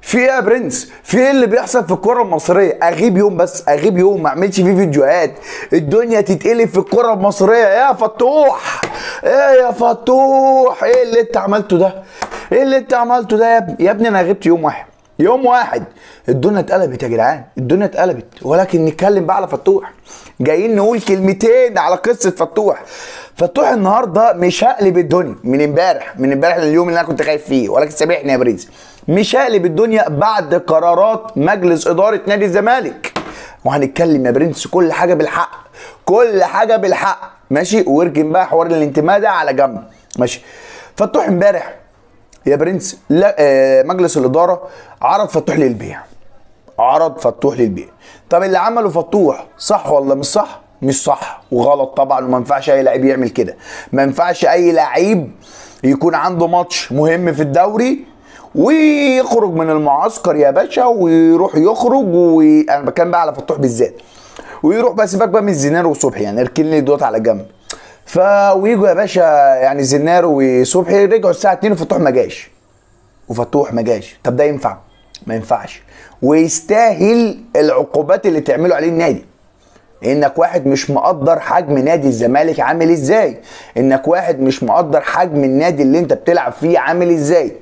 في ايه يا برنس في ايه اللي بيحصل في الكره المصريه اغيب يوم بس اغيب يوم ما اعملش فيه فيديوهات الدنيا تتقلب في الكره المصريه يا فتوح ايه يا فتوح ايه اللي انت عملته ده ايه اللي انت عملته ده يا ابني يا ابني انا غبت يوم واحد يوم واحد الدنيا اتقلبت يا جدعان الدنيا اتقلبت ولكن نتكلم بقى على فتوح جايين نقول كلمتين على قصه فتوح فتوح النهارده مش هقلب الدنيا من امبارح من امبارح لليوم اللي انا كنت خايف فيه ولكن سامحني يا برنس مش هقلب الدنيا بعد قرارات مجلس اداره نادي الزمالك وهنتكلم يا برنس كل حاجه بالحق كل حاجه بالحق ماشي واركن بقى حوار الانتماء ده على جنب ماشي فتوح امبارح يا برنس لا آه مجلس الاداره عرض فتوح للبيع عرض فتوح للبيع طب اللي عمله فتوح صح ولا مش صح مش صح وغلط طبعا وما ينفعش اي لعيب يعمل كده ما ينفعش اي لعيب يكون عنده ماتش مهم في الدوري ويخرج من المعسكر يا باشا ويروح يخرج وانا بتكلم بقى على فتوح بالذات ويروح بقى سيبك بقى من الزنار وصبحي يعني اركن لي دوت على جنب ف ويجوا يا باشا يعني زنار وصبحي رجعوا الساعه 2 وفتوح ما جاش وفتوح ما جاش طب ده ينفع ما ينفعش ويستاهل العقوبات اللي تعمله عليه النادي انك واحد مش مقدر حجم نادي الزمالك عامل ازاي انك واحد مش مقدر حجم النادي اللي انت بتلعب فيه عامل ازاي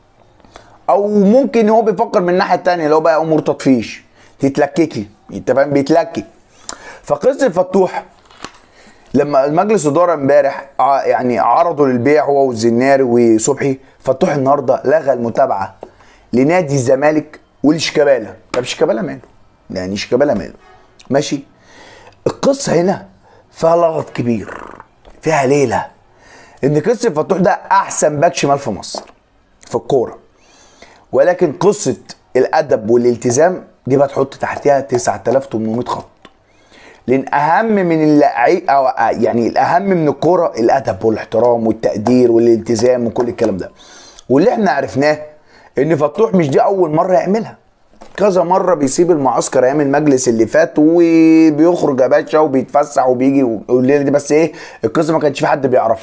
او ممكن هو بيفكر من الناحيه التانية اللي هو بقى امور تطفيش تتلكك لي انت فاهم بيتلكك فقصه فتوح لما المجلس اداره امبارح ع- يعني عرضوا للبيع هو والزناري وصبحي فتوح النهارده لغى المتابعه لنادي الزمالك ولشيكابالا طب شيكابالا ماله؟ يعني شيكابالا ماله؟ ماشي القصه هنا فيها لغط كبير فيها ليله ان قصه فتوح ده احسن باك شمال في مصر في الكوره ولكن قصه الادب والالتزام دي بقى تحط تحتها 9800 خط لان اهم من اللعيب او يعني الاهم من الكوره الادب والاحترام والتقدير والالتزام وكل الكلام ده واللي احنا عرفناه ان فتوح مش دي اول مره يعملها كذا مره بيسيب المعسكر ايام المجلس اللي فات وبيخرج يا باشا وبيتفسح وبيجي والليله دي بس ايه القصه ما كانش في حد بيعرفها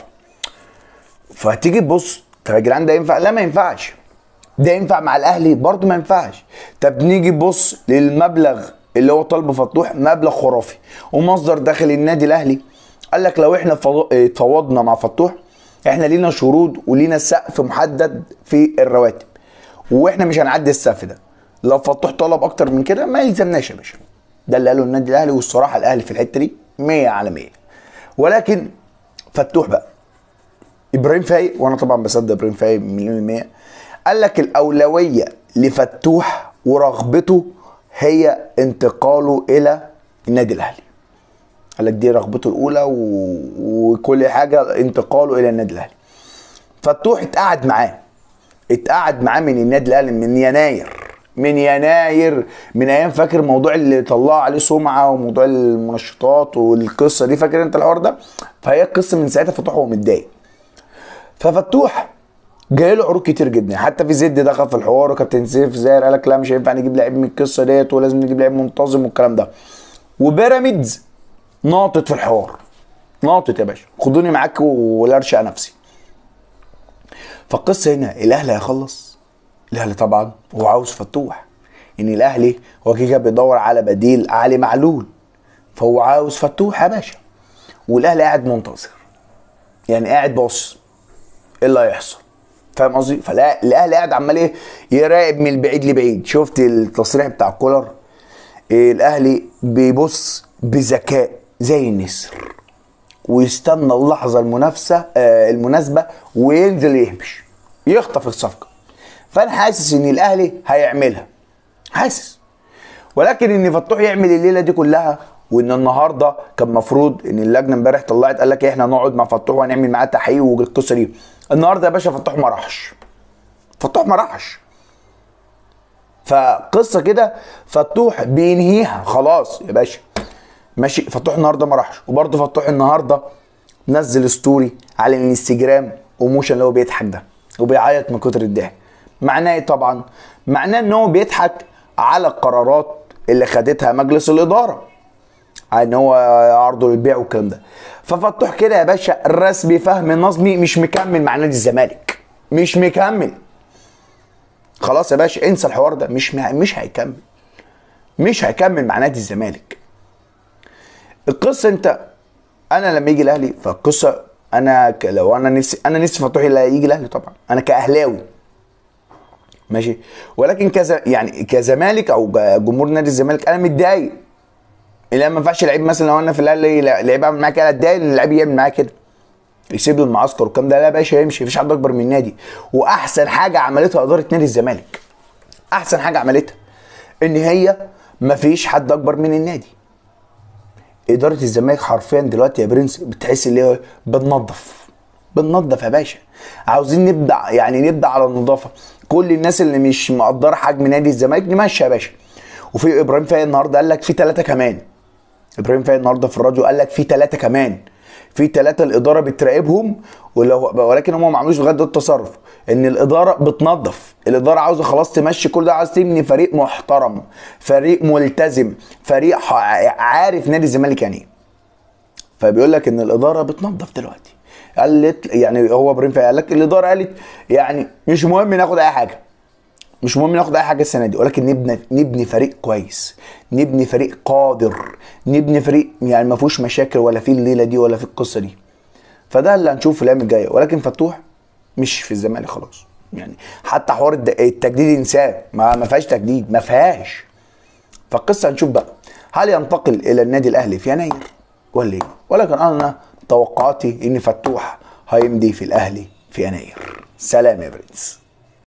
فهتيجي تبص طب يا جدعان ده ينفع لا ما ينفعش ده ينفع مع الاهلي برضه ما ينفعش طب نيجي نبص للمبلغ اللي هو طالبه فتوح مبلغ خرافي ومصدر داخل النادي الاهلي قال لك لو احنا فض- اه، اتفاوضنا مع فتوح احنا لينا شروط ولينا سقف محدد في الرواتب واحنا مش هنعدي السقف ده لو فتوح طلب اكتر من كده ما يلزمناش يا باشا ده اللي قاله النادي الاهلي والصراحه الاهلي في الحته دي 100 على 100 ولكن فتوح بقى ابراهيم فايق وانا طبعا بصدق ابراهيم فايق مليون المية قال لك الاولويه لفتوح ورغبته هي انتقاله الى النادي الاهلي قال لك دي رغبته الاولى و... وكل حاجه انتقاله الى النادي الاهلي فتوح اتقعد معاه اتقعد معاه من النادي الاهلي من يناير من يناير من ايام فاكر موضوع اللي طلعوا عليه سمعه وموضوع المنشطات والقصه دي فاكر انت الحوار ده فهي القصه من ساعتها فتوح هو متضايق ففتوح جاي له عروض كتير جدا حتى في زد دخل في الحوار وكابتن سيف زاهر قال لك لا مش هينفع نجيب لعيب من القصه ديت ولازم نجيب لعيب منتظم والكلام ده وبيراميدز ناطط في الحوار ناطط يا باشا خدوني معاك ولا ارشق نفسي فالقصه هنا الاهلي هيخلص الاهلي طبعا هو عاوز فتوح ان الاهلي هو كده كده بيدور على بديل علي معلول فهو عاوز فتوح يا باشا والاهلي قاعد منتظر يعني قاعد باص ايه اللي هيحصل فاهم قصدي فلا الاهلي قاعد عمال ايه يراقب من البعيد لبعيد شفت التصريح بتاع كولر إيه الاهلي بيبص بذكاء زي النسر ويستنى اللحظه المنافسه آه المناسبه وينزل يهبش يخطف الصفقه فانا حاسس ان الاهلي هيعملها حاسس ولكن ان فتوح يعمل الليله دي كلها وان النهارده كان المفروض ان اللجنه امبارح طلعت قال لك إيه احنا نقعد مع فتوح وهنعمل معاه تحقيق والقصه دي النهارده يا باشا فتوح ما راحش فتوح ما راحش فقصه كده فتوح بينهيها خلاص يا باشا ماشي فتوح النهارده ما راحش وبرده فتوح النهارده نزل ستوري على الانستجرام وموشن اللي هو بيضحك ده وبيعيط من كتر الضحك معناه ايه طبعا معناه ان هو بيضحك على القرارات اللي خدتها مجلس الاداره ان هو عرضه للبيع والكلام ده ففتوح كده يا باشا رسمي فهم نظمي مش مكمل مع نادي الزمالك مش مكمل خلاص يا باشا انسى الحوار ده مش مش هيكمل مش هيكمل مع نادي الزمالك القصه انت انا لما يجي الاهلي فالقصه انا ك- لو انا نفسي انا نفسي فتوح لا يجي الاهلي طبعا انا كاهلاوي ماشي ولكن كذا يعني كزمالك او ج- جمهور نادي الزمالك انا متضايق لا ما ينفعش لعيب مثلا لو انا في الاهلي لعيب يعمل معايا كده اتضايق ان اللعيب يعمل معايا كده يسيب له المعسكر والكلام ده لا يا باشا يمشي مفيش حد اكبر من النادي واحسن حاجه عملتها اداره نادي الزمالك احسن حاجه عملتها ان هي مفيش حد اكبر من النادي اداره الزمالك حرفيا دلوقتي يا برنس بتحس اللي هو بننظف بننظف يا باشا عاوزين نبدا يعني نبدا على النظافه كل الناس اللي مش مقدره حجم نادي الزمالك نمشي يا باشا وفي ابراهيم فايق النهارده قال لك في ثلاثه كمان ابراهيم فايق النهارده في الراديو قال لك في ثلاثه كمان في ثلاثه الاداره بتراقبهم ولو ولكن هم ما عملوش لغايه دلوقتي التصرف ان الاداره بتنظف الاداره عاوزه خلاص تمشي كل ده عاوز تبني فريق محترم فريق ملتزم فريق ح- عارف نادي الزمالك يعني ايه فبيقول لك ان الاداره بتنظف دلوقتي قالت يعني هو ابراهيم فايق قال لك الاداره قالت يعني مش مهم ناخد اي حاجه مش مهم ناخد اي حاجه السنه دي ولكن نبني نبني فريق كويس نبني فريق قادر نبني فريق يعني ما فيهوش مشاكل ولا في الليله دي ولا في القصه دي فده اللي هنشوفه في الايام الجايه ولكن فتوح مش في الزمالك خلاص يعني حتى حوار الد- التجديد انساه ما ما فيهاش تجديد ما فيهاش فالقصه هنشوف بقى هل ينتقل الى النادي الاهلي في يناير ولا ايه ولكن انا توقعاتي ان فتوح هيمضي في الاهلي في يناير سلام يا برنس